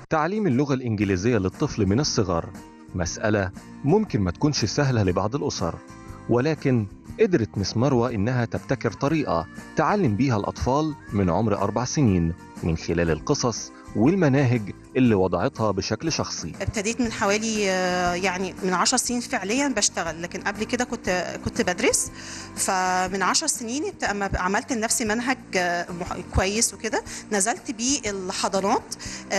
تعليم اللغة الإنجليزية للطفل من الصغر مسألة ممكن ما تكونش سهلة لبعض الأسر ولكن قدرت مس مروة إنها تبتكر طريقة تعلم بيها الأطفال من عمر أربع سنين من خلال القصص والمناهج اللي وضعتها بشكل شخصي ابتديت من حوالي آه، يعني من عشر سنين فعليا بشتغل لكن قبل كده كنت كنت بدرس فمن عشر سنين ابت- اما عملت لنفسي منهج آه، مح- كويس وكده نزلت بيه الحضانات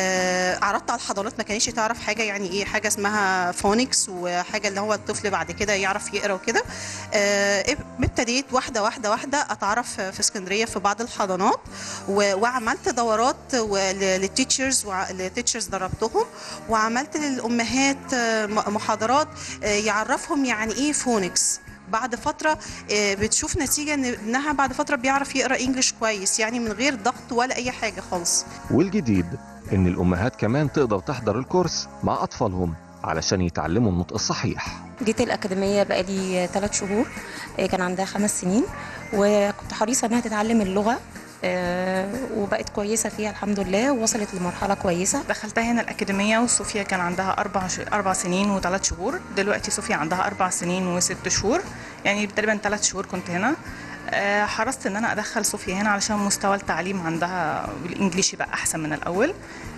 آه، عرضت على الحضانات ما كانتش تعرف حاجه يعني ايه حاجه اسمها فونكس وحاجه اللي هو الطفل بعد كده يعرف يقرا وكده آه، اب- ابتديت واحده واحده واحده اتعرف في اسكندريه في بعض الحضانات و- وعملت دورات للتيتشرز للتيتشرز دربتهم وعملت للامهات آه، م- محاضرات آه، يعرفهم يعني ايه فونكس بعد فترة آه، بتشوف نتيجة إن ابنها بعد فترة بيعرف يقرأ إنجليش كويس يعني من غير ضغط ولا أي حاجة خالص والجديد إن الأمهات كمان تقدر تحضر الكورس مع أطفالهم علشان يتعلموا النطق الصحيح جيت الأكاديمية بقالي ثلاث شهور آه، كان عندها خمس سنين وكنت حريصة إنها تتعلم اللغة آه، وبقت كويسة فيها الحمد لله ووصلت لمرحلة كويسة دخلتها هنا الأكاديمية وصوفيا كان عندها أربع ش... أربع سنين وثلاث شهور دلوقتي صوفيا عندها أربع سنين وست شهور يعني تقريبا ثلاث شهور كنت هنا آه، حرصت إن أنا أدخل صوفيا هنا علشان مستوى التعليم عندها بالإنجليزي بقى أحسن من الأول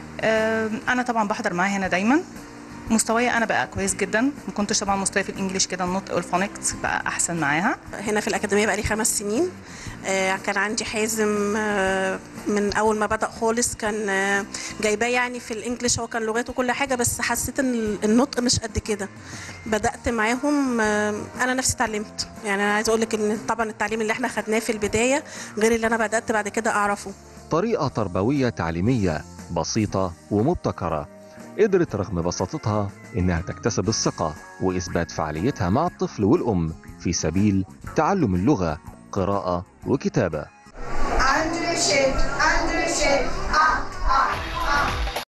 آه، أنا طبعا بحضر معاها هنا دايما مستواي انا بقى كويس جدا ما كنتش طبعا مستواي في الانجليش كده النطق والفونكس بقى احسن معاها هنا في الأكاديمية بقالي خمس سنين آه، كان عندي حازم آه، من أول ما بدأ خالص كان آه، جايباه يعني في الإنجليش هو كان لغته كل حاجة بس حسيت إن النطق مش قد كده بدأت معاهم آه، أنا نفسي اتعلمت يعني أنا عايزة أقول لك إن طبعا التعليم اللي إحنا خدناه في البداية غير اللي أنا بدأت بعد كده أعرفه طريقة تربوية تعليمية بسيطة ومبتكرة قدرت رغم بساطتها إنها تكتسب الثقة وإثبات فعاليتها مع الطفل والأم في سبيل تعلم اللغة قراءة وكتابة Under the shade, under the shade, up, up.